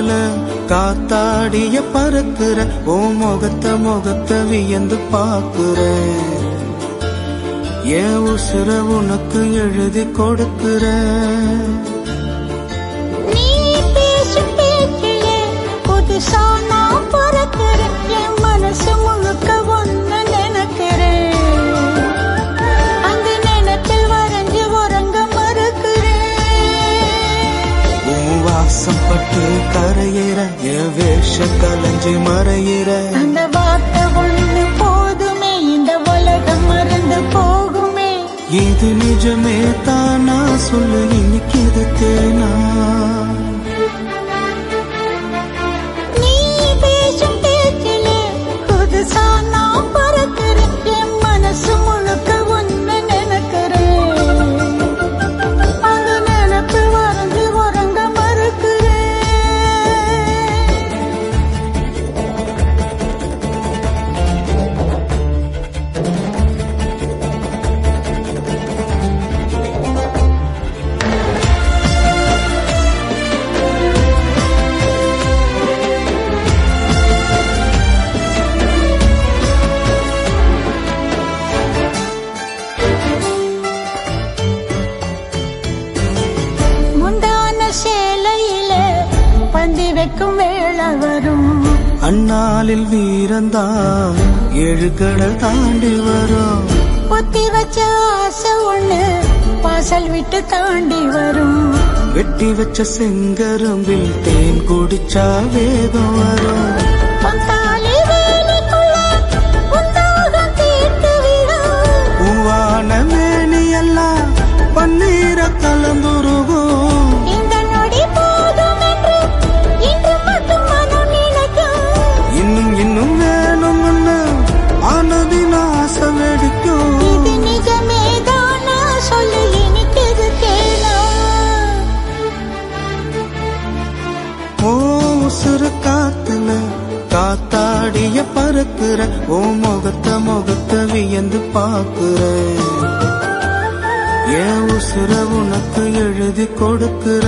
காத்துல காத்தாடிய பறக்குற ஓ முகத்த முகத்த வியந்து பாக்குறேன் என் உசுர உனக்கு எழுதி கொடுக்கிறேன் நீ பேசும் பேச்சிலே புதுசா நான் பிறக்கிறேன் என் மனசு முழுக்க ஒன்னு நினைக்கிறேன் அந்த நினைப்பில் வரைஞ்சு உறங்க மறுக்கிறேன் உன் வாசம் பட்டு கரையிற என் வேஷ கலைஞ்சு மறையிற அந்த வார்த்தை ஒண்ணு போதுமே இந்த உலகம் மறந்து போகுமே இது நிஜமே தானா சொல்லு இன்னைக்கு இது தேனா நீ பேசும் பேச்சிலே புதுசா நான் பிறக்கிறேன் என் மனசு முழுக்க ஒன்னு நினைக்கிறேன் அந்த நினைப்பு வரைஞ்சு உறங்க மறுக்கிறேன் முந்தான சேலையில பந்தி வைக்கும் வேளை வரும் அந்நாளில் வீரந்தான் ஏழு கடல் தாண்டி வரும் பொத்தி வச்ச ஆசை ஒண்ணு வாசல் விட்டு தாண்டி வரும் வெட்டி வச்ச செங்கரும்பில் தேன் குடிச்சா வேகம் வரும் பொந்தாலி வேலைக்குள்ள உந்தாகம் தீர்த்து விடும் பூவான மேனி எல்லாம் பன்னீர கலந்துருகும் இந்த நொடி போதும் என்று இன்று மட்டும் மனம் நினைக்கும் இன்னும் இன்னும் வேணும்னு ஆனதின் ஆசை வெடிக்கும் இது நிஜமே தானா சொல்லு இனிக்குது கேளா ஓ உசுறு காத்துல காத்தாடிய பறக்குற ஓ முகத்த முகத்த வியந்து பாக்குற என் உசுர உனக்கு எழுதி கொடுக்கிற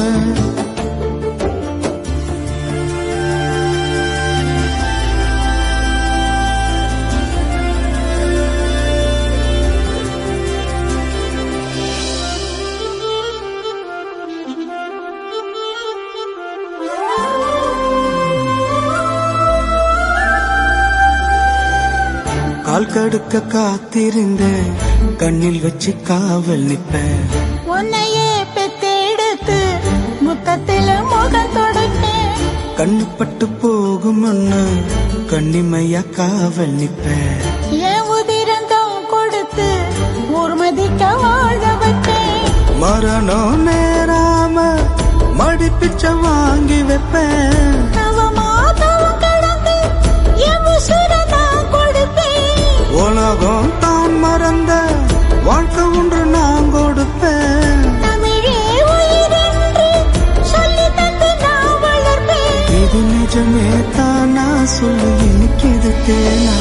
கால் கடுக்க காத்திருந்தேன் கண்ணில் வச்சு காவல் நிப்பேன் உன்னையே பெத்தெடுத்து முத்தத்தில முகம் தொடப்பேன் கண்ணு பட்டு போகும் ஒண்ணு கண்ணிமையா காவல் நிப்பேன் என் உதிரந்தம் கொடுத்து ஊர்மதிக்க வாழ வைப்பேன் மரணம் நேராம மடிப்பிச்ச வாங்கி வைப்பேன் நவமாதவம் கடந்து என் உசுர நான் கொடுப்பேன் உலகம் தான் மறந்த வாழ்க்கை ஒன்று நான் கொடுப்பேன் தமிழே உயிரென்று சொல்லி தந்து நான் வளர்ப்பேன் இது நிஜமே தானா சொல்லு இன்னைக்கு இது தேனா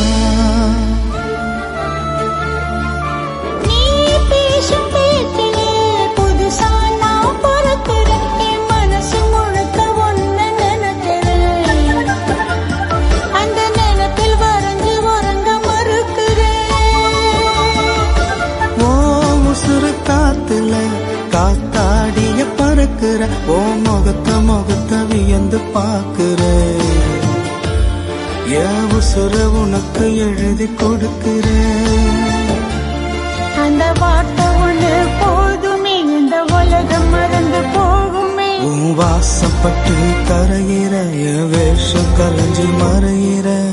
நீ பேசும் பேச்சிலே புதுசா நான் பிறக்கிறேன் என் மனசு முழுக்க ஒன்னு நினைக்கிறேன் அந்த நினைப்பில் வரைஞ்சு உறங்க மறுக்கிறேன் ஓ உசுறு காத்துல காத்தாடிய பறக்குற ஓ முகத்த முகத்த வியந்து பாக்குற என் உசுர உனக்கு எழுதி கொடுக்கிறேன் அந்த வார்த்தை ஒண்ணு போதுமே இந்த உலகம் மறந்து போகுமே உன் வாசப்பட்டு கரையிற என் வேஷம் கலைஞ்சு மறையிற